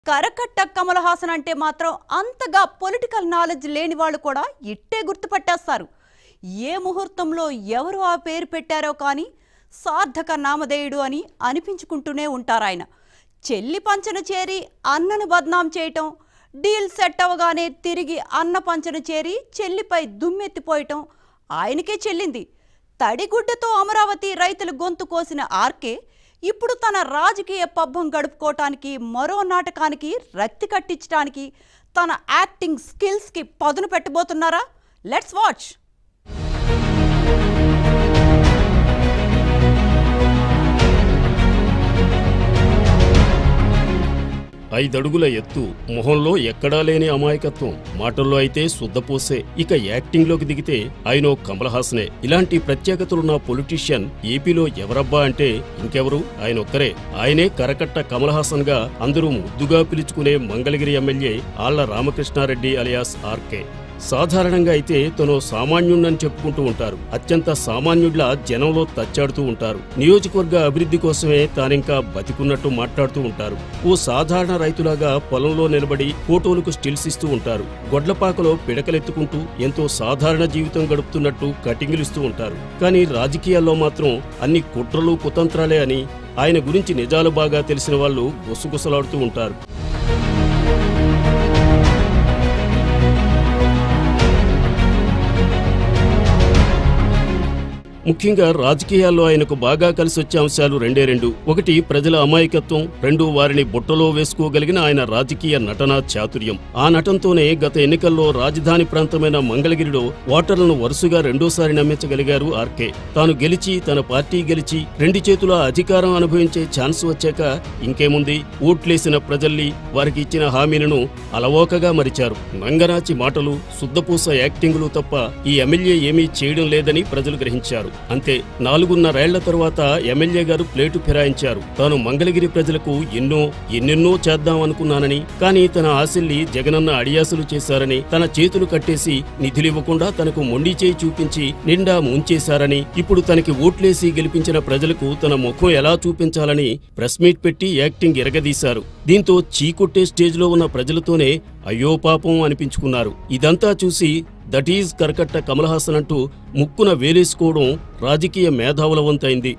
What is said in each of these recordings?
కరకట్ట కమల్ హాసన్ అంటే మాత్రం అంతగా పొలిటికల్ నాలెడ్జ్ లేని వాళ్ళు కూడా ఇట్టే గుర్తుపట్టేస్తారు ఏ ముహూర్తంలో ఎవరు ఆ పేరు పెట్టారో కానీ సార్థక నామధేయుడు అని అనిపించుకుంటూనే ఉంటారు ఆయన చెల్లి పంచను చేరి అన్నను బద్నాం చేయటం డీల్ సెట్ అవ్వగానే తిరిగి అన్న పంచను చేరి చెల్లిపై దుమ్మెత్తిపోయటం ఆయనకే చెల్లింది తడిగుడ్డతో అమరావతి రైతుల గొంతు కోసిన ఆర్కే ఇప్పుడు తన రాజకీయ పబ్బం గడుపుకోవటానికి మరో నాటకానికి రక్తి కట్టించడానికి తన యాక్టింగ్ స్కిల్స్కి పదును పెట్టబోతున్నారా లెట్స్ వాచ్ ఐదడుగుల ఎత్తు మొహంలో ఎక్కడా లేని అమాయకత్వం మాటల్లో అయితే శుద్ధపోసే ఇక యాక్టింగ్లోకి దిగితే ఆయనో కమల్ హాసనే ఇలాంటి ప్రత్యేకతలున్న పొలిటీషియన్ ఏపీలో ఎవరబ్బా అంటే ఇంకెవరు ఆయన ఒక్కరే ఆయనే కరకట్ట కమల్ హాసన్ గా అందరూ ముద్దుగా పిలుచుకునే Mangalagiri MLA Alla Ramakrishna Reddy alias RK సాధారణంగా అయితే తను సామాన్యుణ్ణని చెప్పుకుంటూ ఉంటారు అత్యంత సామాన్యుడ్లా జనంలో తచ్చాడుతూ ఉంటారు నియోజకవర్గ అభివృద్ధి కోసమే తానింకా బతికున్నట్టు మాట్లాడుతూ ఉంటారు ఓ సాధారణ రైతులాగా పొలంలో నిలబడి ఫోటోలకు స్టిల్స్ ఇస్తూ ఉంటారు గొడ్లపాకలో పిడకలెత్తుకుంటూ ఎంతో సాధారణ జీవితం గడుపుతున్నట్టు కటింగులు ఇస్తూ ఉంటారు కానీ రాజకీయాల్లో మాత్రం అన్ని కుట్రలు కుతంత్రాలే అని ఆయన గురించి నిజాలు బాగా తెలిసిన వాళ్ళు గుసగుసలాడుతూ ఉంటారు ముఖ్యంగా రాజకీయాల్లో ఆయనకు బాగా కలిసి వచ్చే అంశాలు రెండే రెండు ఒకటి ప్రజల అమాయకత్వం రెండు వారిని బుట్టలో వేసుకోగలిగిన ఆయన రాజకీయ నటన చాతుర్యం ఆ నటనతోనే గత ఎన్నికల్లో రాజధాని ప్రాంతమైన మంగళగిరిలో ఓటర్లను వరుసగా రెండోసారి నమ్మించగలిగారు ఆర్కే తాను గెలిచి తన పార్టీ గెలిచి రెండు చేతుల అధికారం అనుభవించే ఛాన్స్ వచ్చాక ఇంకేముంది ఓట్లేసిన ప్రజల్ని వారికి ఇచ్చిన హామీలను అలవోకగా మరిచారు నంగరాచి మాటలు శుద్ధపూస యాక్టింగులు తప్ప ఈ ఎమ్మెల్యే ఏమీ చేయడం లేదని ప్రజలు గ్రహించారు అంతే నాలుగున్నరేళ్ల తరువాత ఎమ్మెల్యే గారు ప్లేటు ఫిరాయించారు తాను మంగళగిరి ప్రజలకు ఎన్నో ఎన్నెన్నో చేద్దాం అనుకున్నానని కానీ తన ఆశల్ని జగనన్న అడియాసులు చేశారని తన చేతులు కట్టేసి నిధులివ్వకుండా తనకు మొండి చేయి చూపించి నిండా ముంచేశారని ఇప్పుడు తనకి ఓట్లేసి గెలిపించిన ప్రజలకు తన ముఖం ఎలా చూపించాలని ప్రెస్ మీట్ పెట్టి యాక్టింగ్ ఎరగదీశారు దీంతో చీకొట్టే స్టేజ్లో ఉన్న ప్రజలతోనే అయ్యో పాపం అనిపించుకున్నారు ఇదంతా చూసి దట్ ఈజ్ కరకట్ట కమల్ హాసన్ అంటూ ముక్కున వేలేసుకోవడం రాజకీయ మేధావుల వంతైంది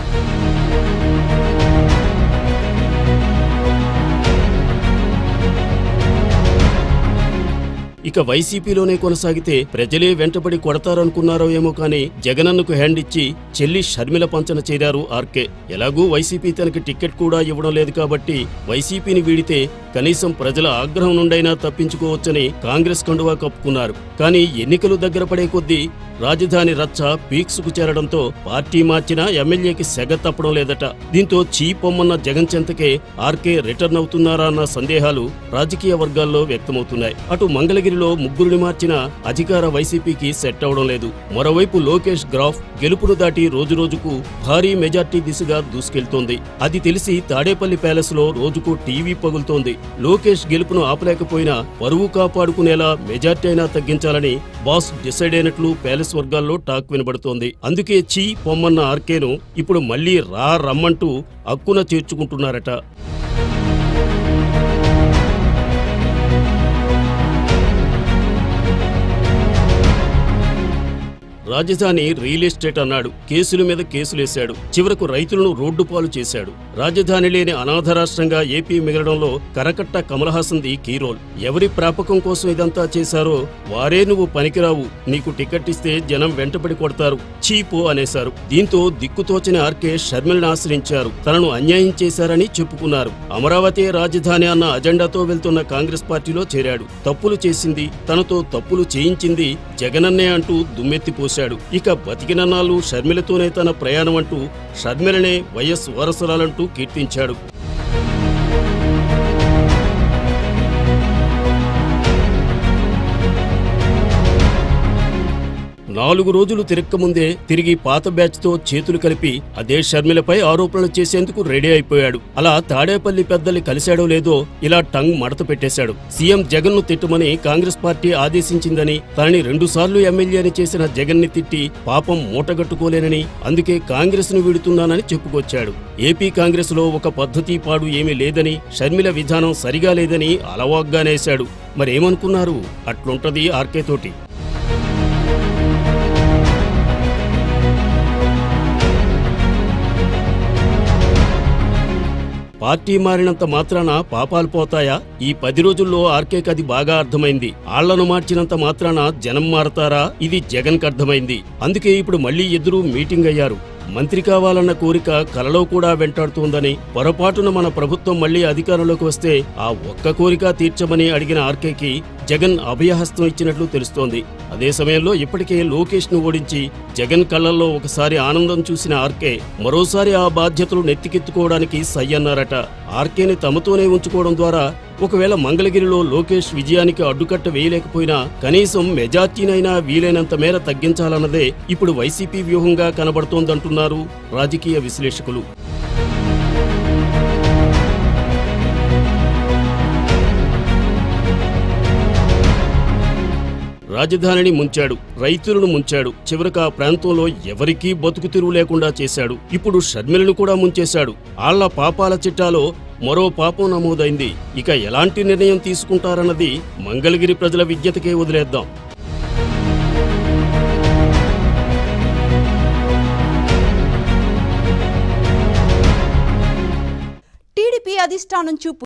ఇక వైసీపీలోనే కొనసాగితే ప్రజలే వెంటబడి కొడతారనుకున్నారో ఏమో కానీ జగనన్నకు హ్యాండ్ ఇచ్చి చెల్లి షర్మిల పంచన చేరారు ఆర్కే ఎలాగూ వైసీపీ తనకి టికెట్ కూడా ఇవ్వడం లేదు కాబట్టి వైసీపీని వీడితే కనీసం ప్రజల ఆగ్రహం నుండైనా తప్పించుకోవచ్చని కాంగ్రెస్ కండువా కప్పుకున్నారు కానీ ఎన్నికలు దగ్గర పడే కొద్దీ రాజధాని రచ్చ పీక్స్కు చేరడంతో పార్టీ మార్చినా ఎమ్మెల్యేకి సెగ తప్పడం లేదట దీంతో చీపొమ్మన్న జగన్ చెంతకే ఆర్కే రిటర్న్ అవుతున్నారా అన్న సందేహాలు రాజకీయ వర్గాల్లో వ్యక్తమవుతున్నాయి అటు మంగళగిరిలో ముగ్గురిని మార్చిన అధికార వైసీపీకి సెట్ అవడం లేదు మరోవైపు లోకేష్ గ్రాఫ్ గెలుపును దాటి రోజురోజుకు భారీ మెజార్టీ దిశగా దూసుకెళ్తోంది అది తెలిసి తాడేపల్లి ప్యాలెస్ లో రోజుకు టీవీ పగులుతోంది లోకేష్ గెలుపును ఆపలేకపోయినా పరువు కాపాడుకునేలా మెజార్టీ అయినా తగ్గించాలని బాస్ డిసైడ్ అయినట్లు ప్యాలెస్ వర్గాల్లో టాక్ వినబడుతోంది అందుకే చీ పొమ్మన్న ఆర్కేను ఇప్పుడు మళ్లీ రా రమ్మంటూ అక్కున చేర్చుకుంటున్నారట రాజధాని రియల్ ఎస్టేట్ అన్నాడు కేసుల మీద కేసులేశాడు చివరకు రైతులను రోడ్డు పాలు చేశాడు రాజధాని లేని అనాథ రాష్ట్రంగా ఏపీ మిగలడంలో కరకట్ట కమల్ హాసన్ది కీ రోల్ ఎవరి ప్రాపకం కోసం ఇదంతా చేశారో వారే నువ్వు పనికిరావు నీకు టికెట్ ఇస్తే జనం వెంటపడి కొడతారు చీపు అనేశారు దీంతో దిక్కుతోచని ఆర్కే షర్మిలను ఆశ్రయించారు తనను అన్యాయం చేశారని చెప్పుకున్నారు అమరావతి రాజధాని అన్న అజెండాతో వెళ్తున్న కాంగ్రెస్ పార్టీలో చేరాడు తప్పులు చేసింది తనతో తప్పులు చేయించింది జగనన్నే అంటూ దుమ్మెత్తిపోశాడు ఇక బతికినన్నాళ్ళు షర్మిలతోనే తన ప్రయాణం అంటూ షర్మిలనే వైఎస్ వారసురాలంటూ కీర్తించాడు నా నాలుగు రోజులు తిరక్కముందే తిరిగి పాత బ్యాచ్ తో చేతులు కలిపి అదే షర్మిలపై ఆరోపణలు చేసేందుకు రెడీ అయిపోయాడు అలా తాడేపల్లి పెద్దల్ని కలిశాడో లేదో ఇలా టంగ్ మడత పెట్టేశాడు సీఎం జగన్ ను తిట్టమని కాంగ్రెస్ పార్టీ ఆదేశించిందని తనని రెండుసార్లు ఎమ్మెల్యేని చేసిన జగన్ ని తిట్టి పాపం మూటగట్టుకోలేనని అందుకే కాంగ్రెస్ ను వీడుతున్నానని చెప్పుకొచ్చాడు ఏపీ కాంగ్రెస్ లో ఒక పద్ధతి పాడు ఏమీ లేదని షర్మిల విధానం సరిగా లేదని అలవాగ్గానేశాడు మరేమనుకున్నారు అట్లుంటది ఆర్కే తోటి పార్టీ మారినంత మాత్రాన పాపాలు పోతాయా ఈ పది రోజుల్లో ఆర్కేకి అది బాగా అర్థమైంది ఆళ్లను మార్చినంత మాత్రాన జనం మారతారా ఇది జగన్ అర్థమైంది అందుకే ఇప్పుడు మళ్లీ ఇద్దరూ మీటింగ్ అయ్యారు మంత్రి కావాలన్న కోరిక కలలో కూడా వెంటాడుతోందని పొరపాటున మన ప్రభుత్వం మళ్లీ అధికారంలోకి వస్తే ఆ ఒక్క కోరిక తీర్చమని అడిగిన ఆర్కేకి జగన్ అభయహస్తం ఇచ్చినట్లు తెలుస్తోంది అదే సమయంలో ఇప్పటికే లోకేష్ ను ఓడించి జగన్ కళ్ళల్లో ఒకసారి ఆనందం చూసిన ఆర్కే మరోసారి ఆ బాధ్యతలు నెత్తికెత్తుకోవడానికి సై అన్నారట ఆర్కేని తమతోనే ఉంచుకోవడం ద్వారా ఒకవేళ మంగళగిరిలో లోకేష్ విజయానికి అడ్డుకట్ట వేయలేకపోయినా కనీసం మెజార్టీనైనా వీలైనంత మేర తగ్గించాలన్నదే ఇప్పుడు వైసీపీ వ్యూహంగా కనబడుతోందంటున్నారు రాజకీయ విశ్లేషకులు రాజధానిని ముంచాడు రైతులను ముంచాడు చివరికి ఆ ప్రాంతంలో ఎవరికీ బతుకు తెరువు లేకుండా చేశాడు ఇప్పుడు షర్మిలను కూడా ముంచేశాడు ఆళ్ల పాపాల చిట్టాలో మరో పాపం నమోదైంది ఇక ఎలాంటి నిర్ణయం తీసుకుంటారన్నది మంగళగిరి ప్రజల విజ్ఞతకే వదిలేద్దాం టీడీపీ అధిష్టానం చూపు